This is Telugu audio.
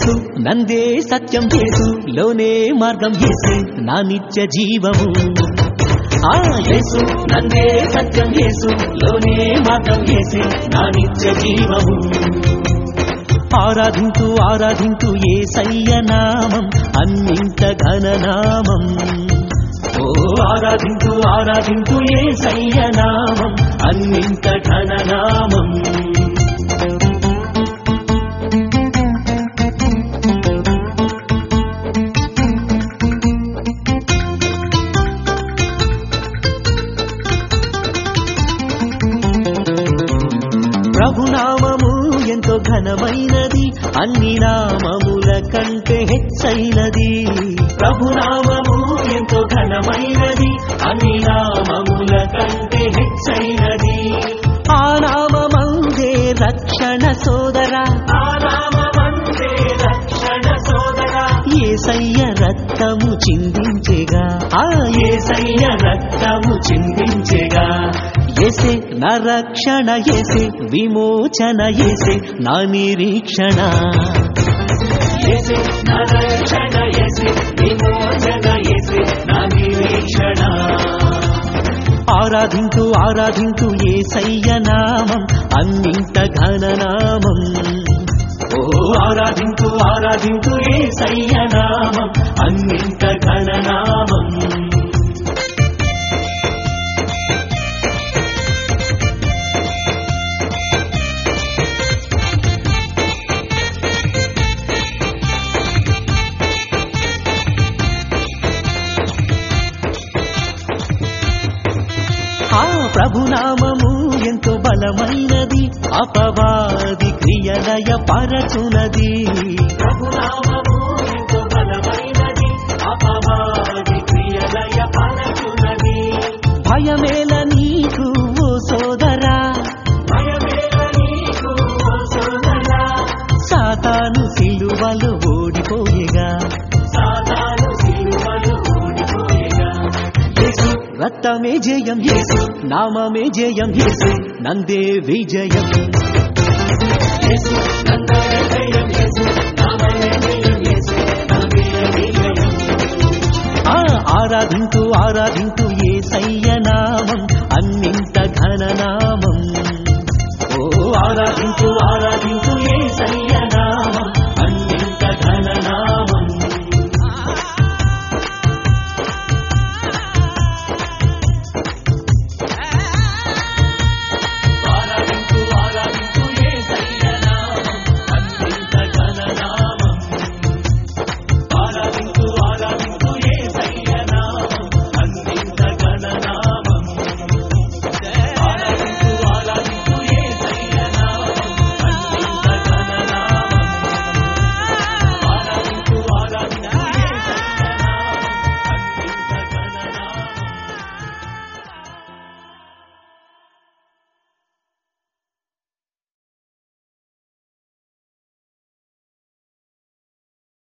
యేసు నందే సత్యం యేసు లోనే మార్గం యేసు నా నిత్య జీవము ఆ యేసు నందే సత్యం యేసు లోనే మార్గం యేసు నా నిత్య జీవము ఆరాధింతు ఆరాధింతు ఏ నామం అన్నింత ఘననామం ఓ ఆరాధింతు ఆరాధింతు ఏ నామం అన్నింత ఘననామం ప్రభునామము ఎంతో ఘనమైనది అన్ని నామముల కంటే హెచ్చైనది ప్రభునామము ఎంతో ఘనమైనది అన్ని నామముల కంటే హెచ్చైనది ఆ నామందే రక్షణ సోదరా ఆ నామందే రక్షణ సోదరా ఏసయ్య రక్తము చిందించెగా ఆ ఏసయ్య రక్తము చిందించెగా ఎసే నా రక్షణ ఎసే విమోచన ఎసే నా నిరీక్షణ ఎసే నా రక్షణ ఎసే విమోచన ఎసే నా నిరీక్షణ ఆరాధింతు ఆరాధింతు ఏసయ్య నామం అన్నింత ఘననామం ఓ ఆరాధింతు ఆరాధింతు ఏసయ్య నామం అన్నింత ఘననామం ఆ ప్రభునామము ఎంతో బలమైనది అపవాది క్రియలయ పరచునది ప్రభునామము ఎంతో బలమైనది అపవాది క్రియలయ పరచునది భయమేల నీకు ఓ సోదరా భయమేల నీకు ఓ సోదరా సాతాను సిలువలు ఓడిపోయేగా సాతాను సిలువలు ఓడిపోయేగా యేసు రక్తమే జయం యేసు నామమే జయం యేసు నందే విజయం యేసు నందే జయం యేసు నామమే జయం యేసు నందే విజయం ఆ ఆరాధింతు ఆరాధింతు